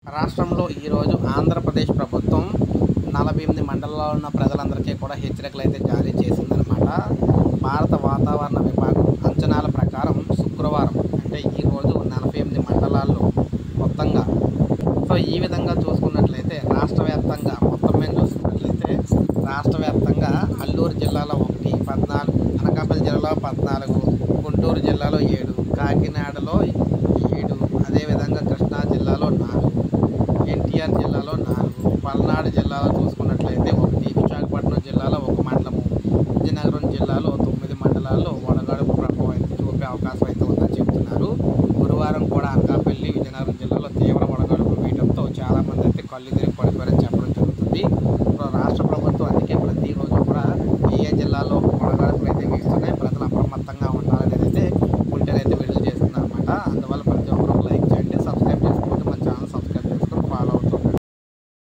రాష్ట్రంలో ఈరోజు ఆంధ్రప్రదేశ్ ప్రభుత్వం నలభై ఎనిమిది మండలాల్లో ఉన్న ప్రజలందరికీ కూడా హెచ్చరికలు అయితే జారీ చేసిందనమాట భారత వాతావరణ విభాగం అంచనాల ప్రకారం శుక్రవారం అంటే ఈరోజు నలభై ఎనిమిది మండలాల్లో మొత్తంగా సో ఈ విధంగా చూసుకున్నట్లయితే రాష్ట్ర వ్యాప్తంగా మొత్తం మీద చూసుకున్నట్లయితే రాష్ట్ర వ్యాప్తంగా అల్లూరు జిల్లాలో ఒకటి పద్నాలుగు అనకాపల్లి జిల్లాలో పద్నాలుగు గుంటూరు జిల్లాలో ఏడు కాకినాడలో ఏడు అదేవిధంగా కృష్ణా జిల్లాలో నాలుగు ఎన్టీఆర్ జిల్లాలో నాలుగు పల్నాడు జిల్లాలో చూసుకున్నట్లయితే ఒకటి విశాఖపట్నం జిల్లాలో ఒక మండలము విజయనగరం జిల్లాలో తొమ్మిది మండలాల్లో వడగడుపు ప్రభావం అయితే చూపే అవకాశం అయితే ఉందని చెప్తున్నారు గురువారం కూడా అనకాపల్లి విజయనగరం జిల్లాలో తీవ్ర వడగడుపు వీయడంతో చాలామంది అయితే కళ్ళు తిరిగి పడిపోయారని